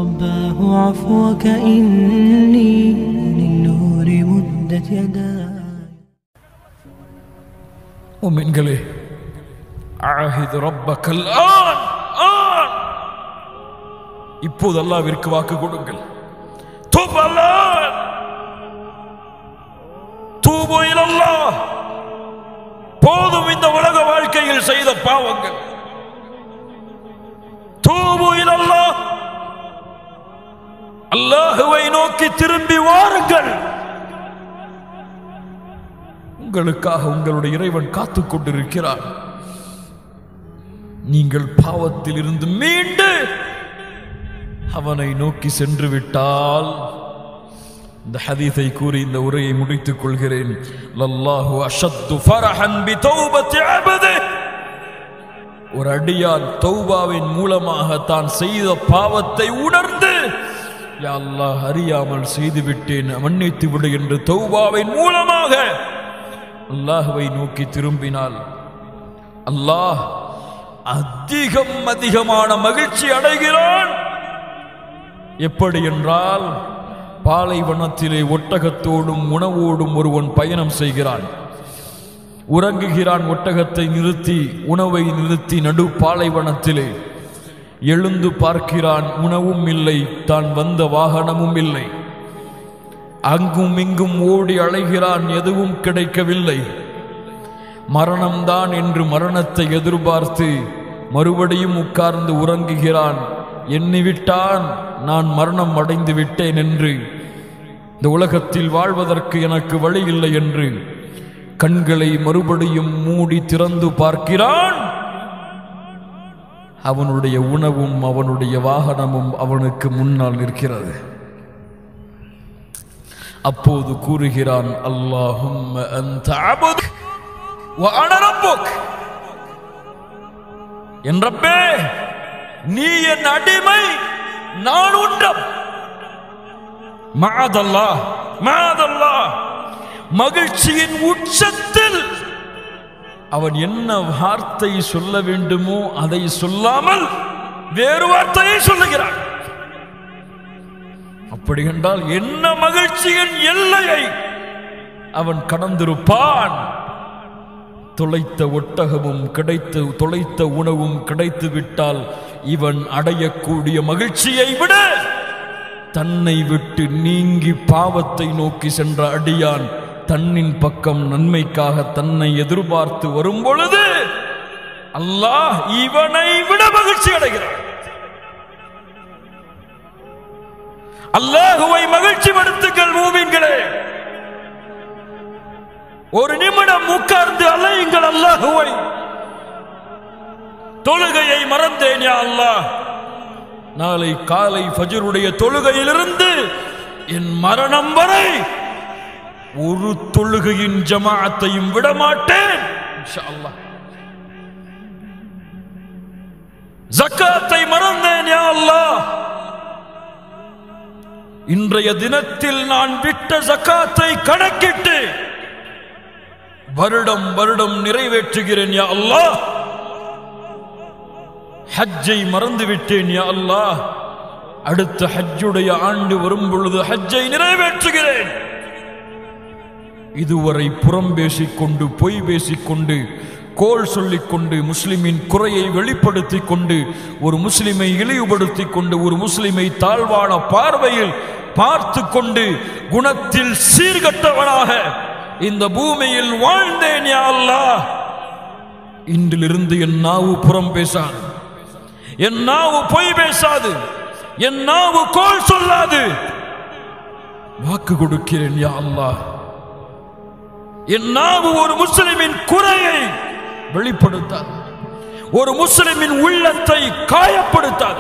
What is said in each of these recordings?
رباه عفوك إني للنور مدت يداي முமின்களே அழகிது ரப்பக்கல் on on இப்போது அல்லாவிற்கு வாக்கு கொடுங்கள் தூபு அல்லாஹ் தூபு இலல்லாஹ் போதும் இந்த உலக வாழ்க்கையில் செய்த பாவங்கள் தூபு இலல்லாஹ் அல்லாஹுவை நோக்கி திரும்பி வாருங்கள் உங்களுக்காக உங்களுடைய இறைவன் காத்துக் கொண்டிருக்கிறார் நீங்கள் பாவத்தில் இருந்து மீண்டு அவனை நோக்கி சென்று விட்டால் இந்த ஹதீஸை கூறி இந்த உரையை முடித்துக் கொள்கிறேன் லல்லாஹு அஷத்து ஃபரஹன் பி தௌபத்தி அபதி ஒரு அடியான் தௌபாவின் மூலமாக தான் செய்த பாவத்தை உணர்ந்து யா அல்லாஹ் அறியாமல் செய்து விட்டேன் மன்னித்து விடு என்று தௌபாவின் மூலமாக அல்லாஹுவை நோக்கி திரும்பினால் அல்லாஹ் அதிகம் அதிகமான மகிழ்ச்சி அடைகிறான் எப்படி என்றால் பாலைவனத்திலே ஒட்டகத்தோடும் உணவோடும் ஒருவன் பயணம் செய்கிறான் உறங்குகிறான் ஒட்டகத்தை நிறுத்தி உணவை நிறுத்தி நடு பாலைவனத்திலே எழுந்து பார்க்கிறான் உணவும் இல்லை தான் வந்த வாகனமும் இல்லை அங்கும் இங்கும் ஓடி அலைகிறான் எதுவும் கிடைக்கவில்லை மரணம்தான் என்று மரணத்தை எதிர்பார்த்து மறுபடியும் உட்கார்ந்து உறங்குகிறான் எண்ணிவிட்டான் நான் மரணம் அடைந்து விட்டேன் என்று இந்த உலகத்தில் வாழ்வதற்கு எனக்கு வழி இல்லை என்று கண்களை மறுபடியும் மூடி திறந்து பார்க்கிறான் அவனுடைய உணவும் அவனுடைய வாகனமும் அவனுக்கு முன்னால் நிற்கிறது அப்போது கூறுகிறான் அல்லாஹும் என் ரப்பே நீ என் அடிமை நான் உண்டம் மாதல்லா மாதல்லா மகிழ்ச்சியின் உச்சத்தில் அவன் என்ன வார்த்தை சொல்ல வேண்டுமோ அதை சொல்லாமல் வேறு வார்த்தையை சொல்லுகிறான் அப்படி என்றால் என்ன மகிழ்ச்சியின் எல்லையை அவன் கடந்திருப்பான் தொலைத்த ஒட்டகமும் கிடைத்து தொலைத்த உணவும் கிடைத்து விட்டால் இவன் அடையக்கூடிய மகிழ்ச்சியை விட தன்னை விட்டு நீங்கி பாவத்தை நோக்கி சென்ற அடியான் தன்னின் பக்கம் நன்மைக்காக தன்னை எதிர்பார்த்து வரும் பொழுது அல்லாஹ் இவனை விட மகிழ்ச்சி அடைகிறான் அல்லாஹுவை மகிழ்ச்சி படுத்துங்கள் மூவின்களே ஒரு நிமிடம் உட்கார்ந்து அலையுங்கள் அல்லாஹுவை தொழுகையை மறந்தேன் யா அல்லாஹ் நாளை காலை ஃபஜருடைய தொழுகையிலிருந்து என் மரணம் வரை ஒரு தொழுகையின் ஜமாஅத்தையும் விடமாட்டேன் இன்ஷா அல்லாஹ் ஜக்காத்தை மறந்தேன் யா அல்லாஹ் இன்றைய தினத்தில் நான் விட்ட ஜக்காத்தை கணக்கிட்டு வருடம் வருடம் நிறைவேற்றுகிறேன் யா அல்லாஹ் ஹஜ்ஜை மறந்து விட்டேன் யா அல்லாஹ் அடுத்த ஹஜ்ஜுடைய ஆண்டு வரும் பொழுது ஹஜ்ஜை நிறைவேற்றுகிறேன் இதுவரை புறம் பேசிக்கொண்டு பொய் பேசிக்கொண்டு கோல் சொல்லிக்கொண்டு முஸ்லிமின் குறையை வெளிப்படுத்திக் கொண்டு ஒரு முஸ்லிமை இழிவுபடுத்திக் கொண்டு ஒரு முஸ்லிமை தாழ்வான பார்வையில் பார்த்து கொண்டு குணத்தில் சீர்கட்டவனாக இந்த பூமியில் வாழ்ந்தேன் யா அல்லாஹ் இன்றிலிருந்து என் நாவு புறம் பேசாது என் நாவு பொய் பேசாது என் நாவு கோல் சொல்லாது வாக்கு கொடுக்கிறேன் யா அல்லாஹ் என் நாவு ஒரு முஸ்லிமின் குறையை வெளிப்படுத்தாது ஒரு முஸ்லிமின் உள்ளத்தை காயப்படுத்தாது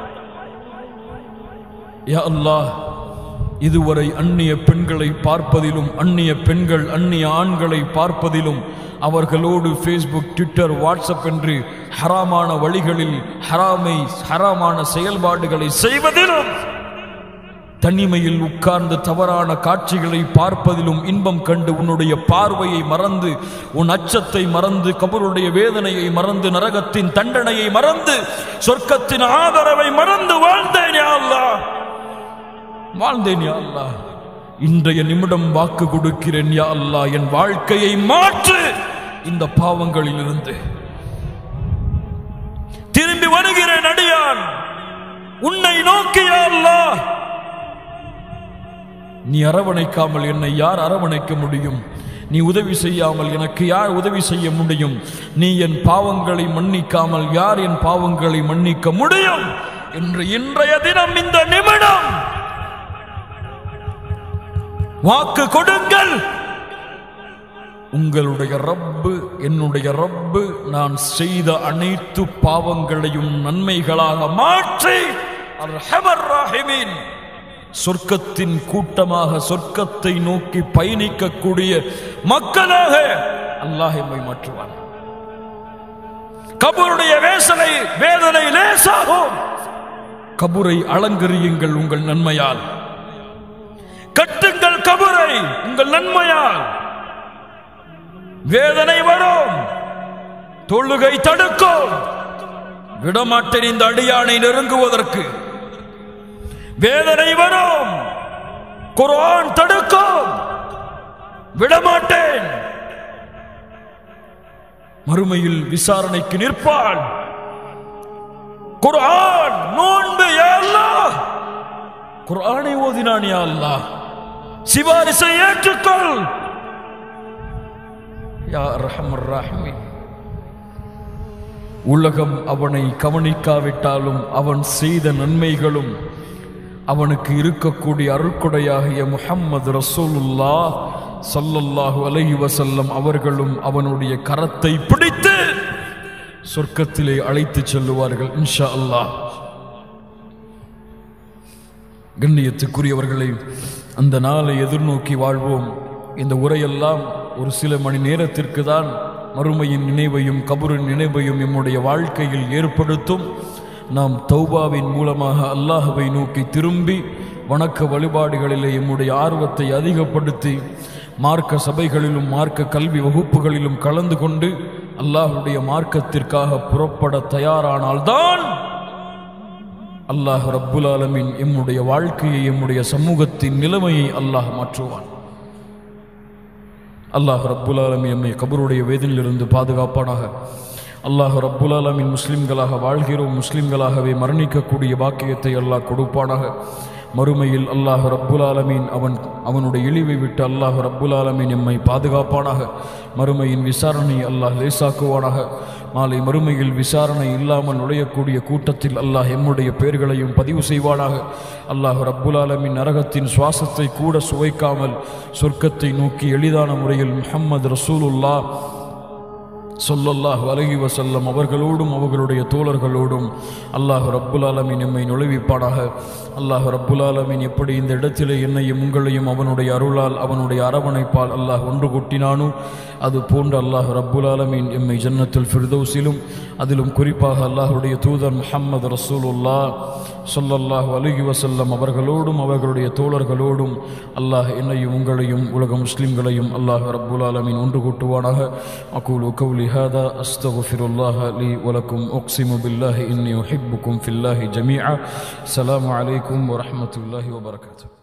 யா அல்லாஹ் இதுவரை அந்நிய பெண்களை பார்ப்பதிலும் அந்நிய பெண்கள் அந்நிய ஆண்களை பார்ப்பதிலும் அவர்களோடு ஃபேஸ்புக் ட்விட்டர் வாட்ஸ்அப் என்று ஹராமான வழிகளில் ஹராமை ஹராமான செயல்பாடுகளை செய்வதிலும் தனிமையில் உட்கார்ந்து தவறான காட்சிகளை பார்ப்பதிலும் இன்பம் கண்டு உன்னுடைய பார்வையை மறந்து உன் அச்சத்தை மறந்து கபருடைய வேதனையை மறந்து நரகத்தின் தண்டனையை மறந்து சொர்க்கத்தின் ஆதரவை மறந்து வாழ்ந்தேன் யா அல்லாஹ் வாழ்ந்தேன் யா அல்லாஹ் இன்றைய நிமிடம் வாக்கு கொடுக்கிறேன் யா அல்லாஹ் என் வாழ்க்கையை மாற்று இந்த பாவங்களில் இருந்து திரும்பி வருகிறேன் அடியான் உன்னை நோக்கி யா அல்லாஹ் நீ அரவணைக்காமல் என்னை யார் அரவணைக்க முடியும் நீ உதவி செய்யாமல் எனக்கு யார் உதவி செய்ய முடியும் நீ என் பாவங்களை மன்னிக்காமல் யார் என் பாவங்களை மன்னிக்க முடியும் என்று இன்றைய தினம் இந்த நிமிடம் வாக்கு கொடுங்கள் உங்களுடைய ரப்பு என்னுடைய ரப்பு நான் செய்த அனைத்து பாவங்களையும் நன்மைகளாக மாற்றி அர்ஹமர் ராஹிமீன் சொர்க்கத்தின் கூட்டமாக சொர்க்கத்தை நோக்கி பயணிக்கக்கூடிய மக்களாக அல்லாஹ் எம்மை மாற்றுவான் கபருடைய வேசனை வேதனை லேசாகும் கபுரை அலங்கரியுங்கள் உங்கள் நன்மையால் கட்டுங்கள் கபரை உங்கள் நன்மையால் வேதனை வரும் தொழுகை தடுக்கும் விடமாட்டேன் இந்த அடியானை நெருங்குவதற்கு வேதனை வரும் குர்ஆன் தடுக்கும் விடமாட்டேன் மறுமையில் விசாரணைக்கு நிற்பான் குர்ஆன் நோன்பு யா அல்லாஹ் குர்ஆனை ஓதினான் யா அல்லாஹ் சிபாரிசை ஏற்றுக்கொள் யா ரஹமர் ரஹீம் உலகம் அவனை கவனிக்காவிட்டாலும் அவன் செய்த நன்மைகளும் அவனுக்கு இருக்கக்கூடிய அருட்கொடையாகிய முஹம்மது ரசூலுல்லா ஸல்லல்லாஹு அலைஹி வஸல்லம் அவர்களும் அவனுடைய கரத்தை பிடித்து சொர்க்கத்திலே அழைத்துச் செல்லுவார்கள் இன்ஷா அல்லாஹ் கண்ணியத்துக்குரியவர்களை அந்த நாளை எதிர்நோக்கி வாழ்வோம் இந்த உரையெல்லாம் ஒரு சில மணி நேரத்திற்கு தான் மறுமையின் நினைவையும் கபரின் நினைவையும் நம்முடைய வாழ்க்கையில் ஏற்படுத்தும் நாம் தௌபாவின் மூலமாக அல்லாஹ்வை நோக்கி திரும்பி வணக்க வழிபாடுகளிலே எம்முடைய ஆர்வத்தை அதிகப்படுத்தி மார்க்க சபைகளிலும் மார்க்க கல்வி வகுப்புகளிலும் கலந்து கொண்டு அல்லாஹ்வுடைய மார்க்கத்திற்காக புறப்பட தயாரானால்தான் அல்லாஹ் ரப்புல் ஆலமீன் எம்முடைய வாழ்க்கையை எம்முடைய சமூகத்தின் நிலைமையை அல்லாஹ் மாற்றுவான் அல்லாஹ் ரப்புல் ஆலமீன் எம்மை கபருடைய வேதனிலிருந்து பாதுகாப்பானாக அல்லாஹ் ரப்புல் ஆலமீன் முஸ்லிம்களாக வாழ்கிறோம் முஸ்லிம்களாகவே மரணிக்கக்கூடிய பாக்கியத்தை அல்லாஹ் கொடுப்பானாக மறுமையில் அல்லாஹ் ரப்புல் ஆலமீன் அவன் அவனுடைய இழிவை விட்டு அல்லாஹ் ரப்புல் ஆலமீன் எம்மை பாதுகாப்பானாக மறுமையின் விசாரணை அல்லாஹ் லேசாக்குவானாக மாலை மறுமையில் விசாரணை இல்லாமல் நுழையக்கூடிய கூட்டத்தில் அல்லாஹ் எம்முடைய பெயர்களையும் பதிவு செய்வானாக அல்லாஹ் ரப்புல் ஆலமின் நரகத்தின் சுவாசத்தை கூட சுவைக்காமல் சொர்க்கத்தை நோக்கி எளிதான முறையில் முஹம்மது ரசூலுல்லா சொல்லல்லாஹ் அலஹி வசல்லம் அவர்களோடும் அவர்களுடைய தோழர்களோடும் அல்லாஹ் ரப்புல் ஆலமீன் எம்மை நுழைவிப்பானாக அல்லாஹ் ரப்புல் ஆலமீன் எப்படி இந்த இடத்திலே என்னையும் உங்களையும் அவனுடைய அருளால் அவனுடைய அரவணைப்பால் அல்லாஹ் ஒன்று கூட்டினானோ அது போன்று அல்லாஹ் ரப்புல் ஆலமீன் எம்மை ஜன்னத்துல் ஃபிர்தௌஸிலும் அதிலும் குறிப்பாக அல்லாஹ்வுடைய தூதர் முஹம்மது ரசூலுல்லா சொல்லல்லாஹு அலஹி வசல்லம் அவர்களோடும் அவர்களுடைய தோழர்களோடும் அல்லாஹ் என்னையும் உங்களையும் உலக முஸ்லிம்களையும் அல்லாஹ் ரப்புல் ஆலமீன் ஒன்று கூட்டுவானாக அகூலு கௌலி هذا أستغفر الله لي ولكم أقسم بالله إني أحبكم في الله جميعا السلام عليكم ورحمة الله وبركاته